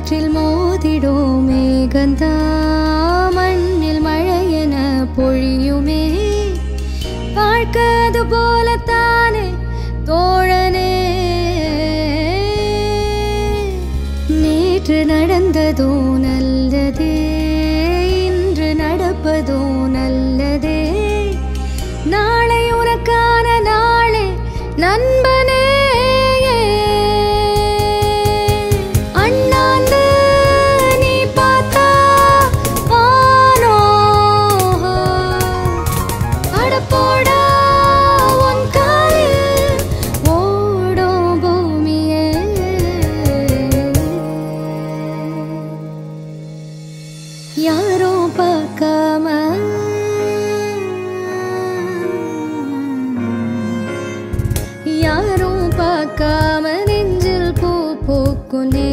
காற்றில் மோதிடும் மேகந்தா மண்ணில் மழையென பொழியுமே வாழ்க்கை அது போலத்தானே தோழனே நேற்று நடந்ததோ நல்லதே இன்று நடப்பதோ நல்லதே நாளை உனக்கான நாளே நண்பனே அண்ணாந்து நீ பார்த்தா வானோ அடப்போடா உன் காலில் ஓடும் பூமியே யாரோ பார்க்காம யாரும் பார்க்காம நெஞ்சில் பூ பூக்கும்